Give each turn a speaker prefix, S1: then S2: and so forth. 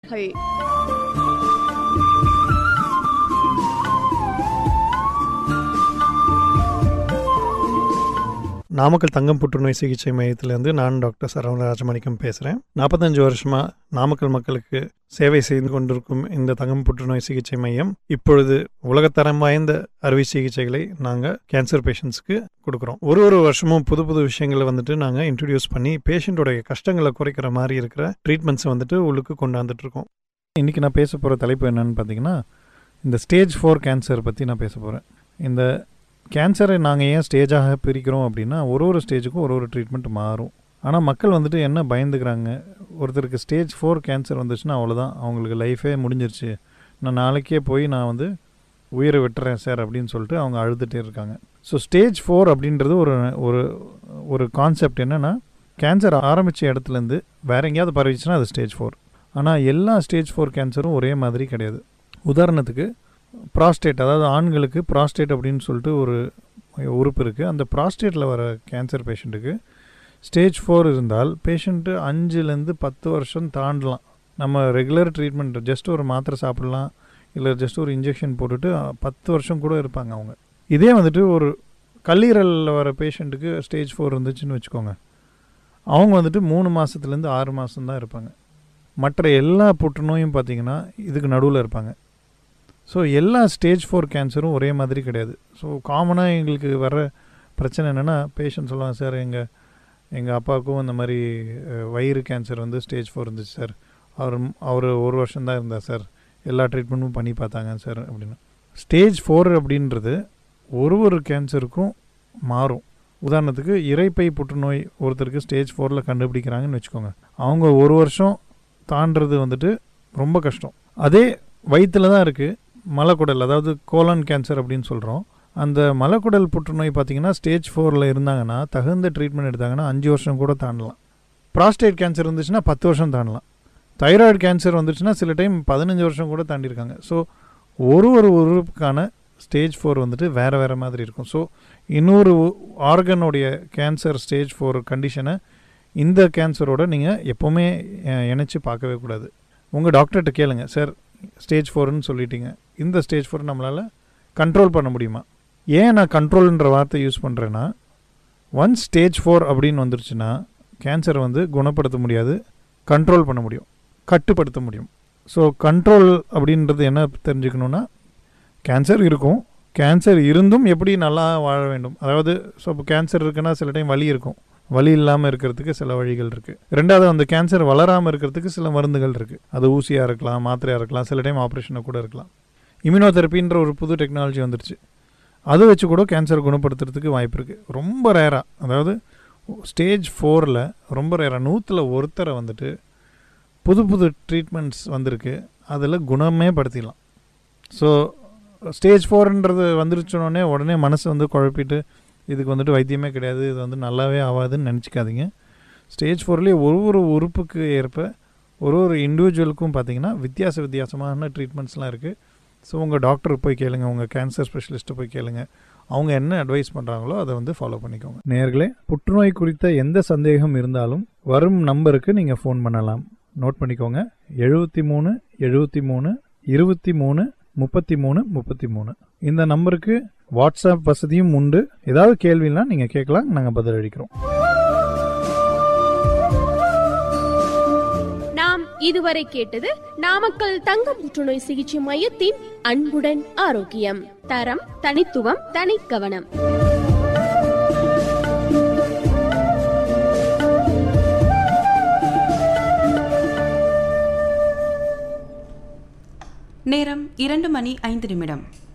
S1: நாமக்கல் தங்கம் புற்றுநோய் சிகிச்சை மையத்திலேருந்து நான் டாக்டர் சரவண ராஜமாணிக்கம் பேசுகிறேன் நாற்பத்தஞ்சு வருஷமாக நாமக்கல் மக்களுக்கு சேவை செய்து கொண்டிருக்கும் இந்த தங்கம் புற்றுநோய் சிகிச்சை மையம் இப்பொழுது உலகத்தரம் வாய்ந்த அறுவை சிகிச்சைகளை நாங்கள் கேன்சர் பேஷண்ட்ஸ்க்கு கொடுக்குறோம் ஒரு ஒரு வருஷமும் புது புது விஷயங்களை வந்துட்டு நாங்கள் இன்ட்ரடியூஸ் பண்ணி பேஷண்ட்டோடைய கஷ்டங்களை குறைக்கிற மாதிரி இருக்கிற ட்ரீட்மெண்ட்ஸை வந்துட்டு உள்ளுக்கு கொண்டாந்துட்டு இருக்கோம் இன்றைக்கி நான் பேச போகிற தலைப்பு என்னன்னு பார்த்தீங்கன்னா இந்த ஸ்டேஜ் ஃபோர் கேன்சர் பற்றி நான் பேச போகிறேன் இந்த கேன்சரை நாங்கள் ஏன் ஸ்டேஜாக பிரிக்கிறோம் அப்படின்னா ஒரு ஒரு ஸ்டேஜுக்கும் ஒரு ஒரு ட்ரீட்மெண்ட் மாறும் ஆனால் மக்கள் வந்துட்டு என்ன பயந்துக்கிறாங்க ஒருத்தருக்கு ஸ்டேஜ் ஃபோர் கேன்சர் வந்துச்சுன்னா அவ்வளோதான் அவங்களுக்கு லைஃபே முடிஞ்சிருச்சு நான் நாளைக்கே போய் நான் வந்து உயிரை விட்டுறேன் சார் அப்படின்னு சொல்லிட்டு அவங்க அழுதுகிட்டே இருக்காங்க ஸோ ஸ்டேஜ் ஃபோர் அப்படின்றது ஒரு ஒரு ஒரு கான்செப்ட் என்னென்னா கேன்சர் ஆரம்பித்த இடத்துலேருந்து வேறு எங்கேயாவது பரவிச்சுன்னா அது ஸ்டேஜ் ஃபோர் ஆனால் எல்லா ஸ்டேஜ் ஃபோர் கேன்சரும் ஒரே மாதிரி கிடையாது உதாரணத்துக்கு ப்ராஸ்டேட் அதாவது ஆண்களுக்கு ப்ராஸ்டேட் அப்படின்னு சொல்லிட்டு ஒரு உறுப்பு இருக்குது அந்த ப்ராஸ்டேட்டில் வர கேன்சர் பேஷண்ட்டுக்கு ஸ்டேஜ் ஃபோர் இருந்தால் பேஷண்ட்டு அஞ்சுலேருந்து பத்து வருஷம் தாண்டலாம் நம்ம ரெகுலர் ட்ரீட்மெண்ட் ஜஸ்ட் ஒரு மாத்திரை சாப்பிட்லாம் இல்லை ஜஸ்ட் ஒரு இன்ஜெக்ஷன் போட்டுட்டு பத்து வருஷம் கூட இருப்பாங்க அவங்க இதே வந்துட்டு ஒரு கல்லீரலில் வர பேஷண்ட்டுக்கு ஸ்டேஜ் ஃபோர் இருந்துச்சுன்னு வச்சுக்கோங்க அவங்க வந்துட்டு மூணு மாதத்துலேருந்து ஆறு மாதம் தான் இருப்பாங்க மற்ற எல்லா புற்றுநோயும் பார்த்திங்கன்னா இதுக்கு நடுவில் இருப்பாங்க ஸோ எல்லா ஸ்டேஜ் ஃபோர் கேன்சரும் ஒரே மாதிரி கிடையாது ஸோ காமனாக எங்களுக்கு வர பிரச்சனை என்னென்னா பேஷண்ட் சொல்லுவாங்க சார் எங்கள் எங்கள் அப்பாவுக்கும் இந்த மாதிரி வயிறு கேன்சர் வந்து ஸ்டேஜ் ஃபோர் இருந்துச்சு சார் அவர் அவர் ஒரு வருஷம் தான் இருந்தார் சார் எல்லா ட்ரீட்மெண்ட்டும் பண்ணி பார்த்தாங்க சார் அப்படின்னு ஸ்டேஜ் ஃபோர் அப்படின்றது ஒரு ஒரு கேன்சருக்கும் மாறும் உதாரணத்துக்கு இறைப்பை புற்றுநோய் ஒருத்தருக்கு ஸ்டேஜ் ஃபோரில் கண்டுபிடிக்கிறாங்கன்னு வச்சுக்கோங்க அவங்க ஒரு வருஷம் தாண்டது வந்துட்டு ரொம்ப கஷ்டம் அதே வயிற்றில் தான் இருக்குது மலக்குடல் அதாவது கோலன் கேன்சர் அப்படின்னு சொல்கிறோம் அந்த மலக்குடல் புற்றுநோய் பார்த்திங்கன்னா ஸ்டேஜ் ஃபோரில் இருந்தாங்கன்னா தகுந்த ட்ரீட்மெண்ட் எடுத்தாங்கன்னா அஞ்சு வருஷம் கூட தாண்டலாம் ப்ராஸ்டேட் கேன்சர் இருந்துச்சுன்னா பத்து வருஷம் தாண்டலாம் தைராய்டு கேன்சர் வந்துச்சுன்னா சில டைம் பதினஞ்சு வருஷம் கூட தாண்டியிருக்காங்க ஸோ ஒரு ஒரு உறுப்புக்கான ஸ்டேஜ் ஃபோர் வந்துட்டு வேறு வேறு மாதிரி இருக்கும் ஸோ இன்னொரு ஆர்கனுடைய கேன்சர் ஸ்டேஜ் ஃபோர் கண்டிஷனை இந்த கேன்சரோட நீங்கள் எப்போவுமே இணைச்சி பார்க்கவே கூடாது உங்கள் டாக்டர்கிட்ட கேளுங்க சார் ஸ்டேஜ் ஃபோர்னு சொல்லிட்டீங்க இந்த ஸ்டேஜ் ஃபோர் நம்மளால் கண்ட்ரோல் பண்ண முடியுமா ஏன் நான் கண்ட்ரோல்ன்ற வார்த்தை யூஸ் பண்ணுறேன்னா ஒன் ஸ்டேஜ் ஃபோர் அப்படின்னு வந்துருச்சுன்னா கேன்சரை வந்து குணப்படுத்த முடியாது கண்ட்ரோல் பண்ண முடியும் கட்டுப்படுத்த முடியும் ஸோ கண்ட்ரோல் அப்படின்றது என்ன தெரிஞ்சுக்கணுன்னா கேன்சர் இருக்கும் கேன்சர் இருந்தும் எப்படி நல்லா வாழ வேண்டும் அதாவது ஸோ இப்போ கேன்சர் இருக்குன்னா சில டைம் வலி இருக்கும் வலி இல்லாமல் இருக்கிறதுக்கு சில வழிகள் இருக்குது ரெண்டாவது அந்த கேன்சர் வளராமல் இருக்கிறதுக்கு சில மருந்துகள் இருக்குது அது ஊசியாக இருக்கலாம் மாத்திரையாக இருக்கலாம் சில டைம் ஆப்ரேஷனாக கூட இருக்கலாம் இம்யூனோதெரப்பின்ற ஒரு புது டெக்னாலஜி வந்துருச்சு அதை வச்சு கூட கேன்சர் குணப்படுத்துறதுக்கு வாய்ப்பு இருக்குது ரொம்ப ரேராக அதாவது ஸ்டேஜ் ஃபோரில் ரொம்ப ரேராக நூற்றில் ஒருத்தரை வந்துட்டு புது புது ட்ரீட்மெண்ட்ஸ் வந்திருக்கு அதில் குணமே படுத்திடலாம் ஸோ ஸ்டேஜ் ஃபோர்ன்றது வந்துருச்சோடனே உடனே மனசு வந்து குழப்பிட்டு இதுக்கு வந்துட்டு வைத்தியமே கிடையாது இது வந்து நல்லாவே ஆகாதுன்னு நினச்சிக்காதீங்க ஸ்டேஜ் ஃபோர்லேயே ஒரு ஒரு உறுப்புக்கு ஏற்ப ஒரு ஒரு இண்டிவிஜுவலுக்கும் பார்த்தீங்கன்னா வித்தியாச வித்தியாசமான ட்ரீட்மெண்ட்ஸ்லாம் இருக்குது ஸோ உங்கள் டாக்டர் போய் கேளுங்க உங்கள் கேன்சர் ஸ்பெஷலிஸ்ட்டை போய் கேளுங்க அவங்க என்ன அட்வைஸ் பண்ணுறாங்களோ அதை வந்து ஃபாலோ பண்ணிக்கோங்க நேர்களே புற்றுநோய் குறித்த எந்த சந்தேகம் இருந்தாலும் வரும் நம்பருக்கு நீங்கள் ஃபோன் பண்ணலாம் நோட் பண்ணிக்கோங்க எழுபத்தி மூணு எழுபத்தி மூணு இருபத்தி மூணு முப்பத்தி மூணு முப்பத்தி மூணு இந்த நம்பருக்கு வாட்ஸ்அப் வசதியும் உண்டு ஏதாவது கேள்வினா நீங்கள் கேட்கலாம் நாங்கள் பதில் அளிக்கிறோம்
S2: நாம் இதுவரை கேட்டது நாமக்கல் தங்க புற்றுநோய் சிகிச்சை மையத்தின் அன்புடன் ஆரோக்கியம் தரம் தனித்துவம் தனி கவனம்
S3: நேரம் இரண்டு மணி ஐந்து நிமிடம்